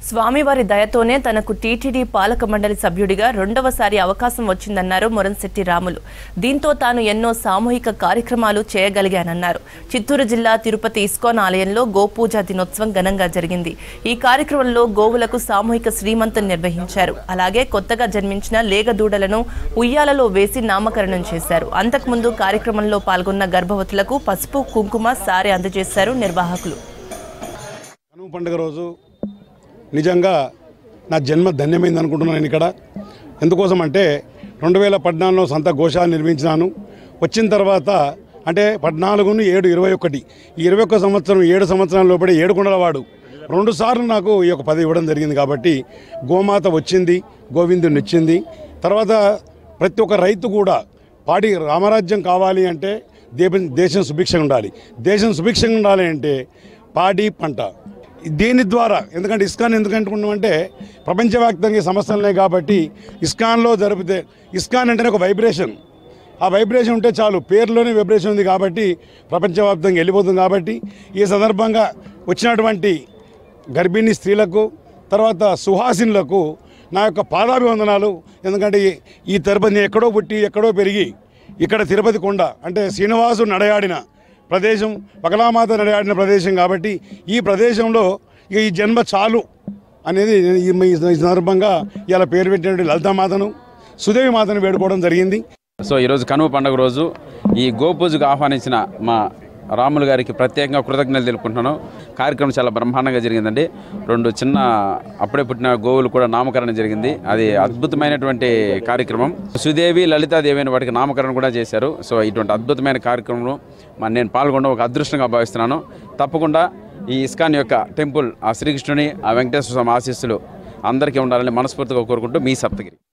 స్వామివారి దయతోనే తనకు టీటీడీ పాలక మండలి సభ్యుడిగా రెండవసారి అవకాశం వచ్చిందన్నారు మురంశెట్టి రాములు దీంతో తాను ఎన్నో సామూహిక కార్యక్రమాలు చేయగలిగానన్నారు చిత్తూరు జిల్లా తిరుపతి ఇస్కాన్ ఆలయంలో గోపూజ దినోత్సవం ఘనంగా జరిగింది ఈ కార్యక్రమంలో గోవులకు సామూహిక శ్రీమంతం నిర్వహించారు అలాగే కొత్తగా జన్మించిన లేగదూడలను ఉయ్యాలలో వేసి నామకరణం చేశారు అంతకుముందు కార్యక్రమంలో పాల్గొన్న గర్భవతులకు పసుపు కుంకుమ సారె అందజేశారు నిర్వాహకులు కనుమ పండుగ రోజు నిజంగా నా జన్మ ధన్యమైంది అనుకుంటున్నాను నేను ఇక్కడ ఎందుకోసం అంటే రెండు వేల పద్నాలుగులో సొంత గోశాల నిర్మించినాను వచ్చిన తర్వాత అంటే పద్నాలుగును ఏడు ఇరవై ఒకటి ఈ ఇరవై ఒక్క సంవత్సరం ఏడు సంవత్సరాల లోపడే ఏడు కొండలవాడు రెండు సార్లు నాకు ఈ యొక్క పదవి ఇవ్వడం జరిగింది కాబట్టి గోమాత వచ్చింది గోవిందుని ఇచ్చింది తర్వాత ప్రతి ఒక్క రైతు కూడా పాడి రామరాజ్యం కావాలి అంటే దేశం దేశం సుభిక్షంగా ఉండాలి దేశం సుభిక్షంగా ఉండాలి అంటే పాడి పంట దీని ద్వారా ఎందుకంటే ఇస్కాన్ ఎందుకంటున్నామంటే ప్రపంచవ్యాప్తంగా ఈ సమస్యలు ఉన్నాయి కాబట్టి ఇస్కాన్లో జరిపితే ఇస్కాన్ అంటేనే ఒక వైబ్రేషన్ ఆ వైబ్రేషన్ ఉంటే చాలు పేరులోనే వైబ్రేషన్ ఉంది కాబట్టి ప్రపంచవ్యాప్తంగా వెళ్ళిపోతుంది కాబట్టి ఈ సందర్భంగా వచ్చినటువంటి గర్భిణీ స్త్రీలకు తర్వాత సుహాసినులకు నా యొక్క పాదాభివందనాలు ఎందుకంటే ఈ- ఈ తిరుపతి ఎక్కడో పుట్టి ఎక్కడో పెరిగి ఇక్కడ తిరుపతి కొండ అంటే శ్రీనివాసు నడయాడిన ప్రదేశం పగలామాత నడయాడిన ప్రదేశం కాబట్టి ఈ ప్రదేశంలో ఇక ఈ జన్మ చాలు అనేది ఈ ఈ సందర్భంగా ఇలా పేరు పెట్టినటువంటి లలితామాతను సుదేవి మాతను వేడుకోవడం జరిగింది సో ఈరోజు కనుమ పండుగ రోజు ఈ గోపూజకు ఆహ్వానించిన మా రాములు గారికి ప్రత్యేకంగా కృతజ్ఞతలు తెలుపుకుంటున్నాను కార్యక్రమం చాలా బ్రహ్మాండంగా జరిగిందండి రెండు చిన్న అప్పుడే పుట్టిన గోవులు కూడా నామకరణం జరిగింది అది అద్భుతమైనటువంటి కార్యక్రమం సుదేవి లలితాదేవి అనే వాటికి నామకరణం కూడా చేశారు సో ఇటువంటి అద్భుతమైన కార్యక్రమంలో మరి నేను పాల్గొనడం ఒక అదృష్టంగా భావిస్తున్నాను తప్పకుండా ఈ ఇస్కాన్ యొక్క టెంపుల్ ఆ శ్రీకృష్ణుని ఆ వెంకటేశ్వర స్వామి ఆశీస్సులు అందరికీ ఉండాలని మనస్ఫూర్తిగా కోరుకుంటూ మీ సప్తగిరి